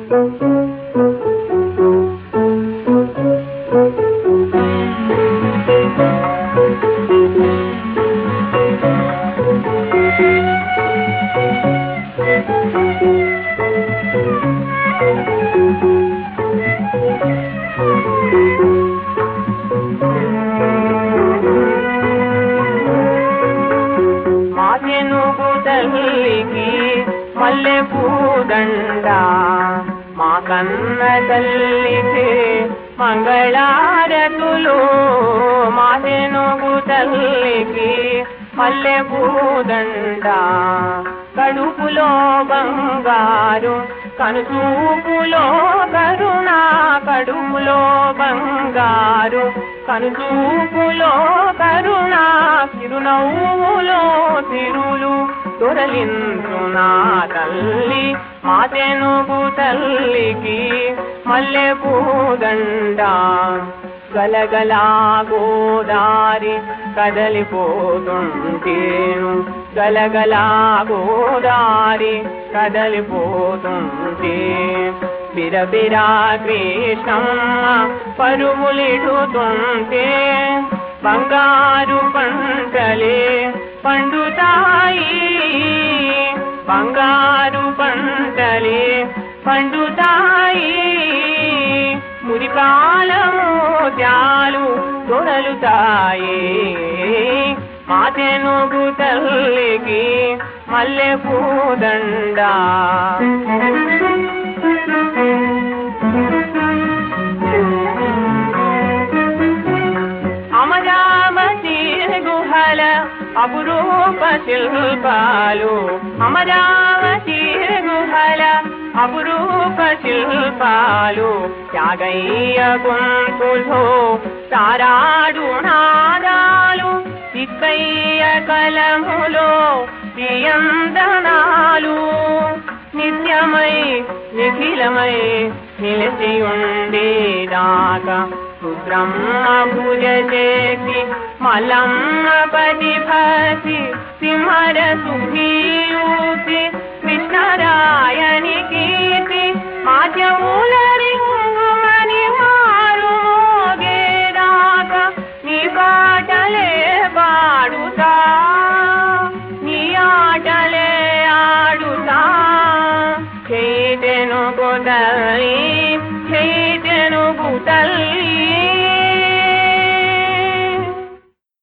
మా తెనుగు తల్లికి మల్లె పూదండ మా కన్న తల్లికి మంగళారతులు మా తెనుగు తల్లికి మల్లె పూదండ కడుపులో బంగారు కనుచూపులో కరుణ కడుపులో బంగారు కనుచూపులో కరుణ చిరునవ్వులో తిరులు దొరలించు నా తల్లి మా తెనుగు తల్లికి మల్లె పూదండ గలగలా గోదారి కదలిపోతుంటేను గలగలా గోదారి కదలిపోతుంటే బిరబిరా కృష్ణమ్మ పరువులిడుతుంటే బంగారు పంటలే పండుతాయి బంగారు పంటలే పండుతాయి మురికాలము జాలు దొరలుతాయి మా తెనుగు తల్లికి మల్లె పూదండ అమరావతి గుహల అపురూప శిల్పాలు అమరావతి గుహల అపురూప శిల్పాలు త్యాగయ్య గొంతులో తారాడు నాదాలు సిక్కయ్య కలములో ప్రియందనాలు నిత్యమై నిఖిలమై నిలిచి ఉండేదాకా రుద్రమ్మ పూజ చేసి మలమ్మ పది భసి సింహర సుఖీ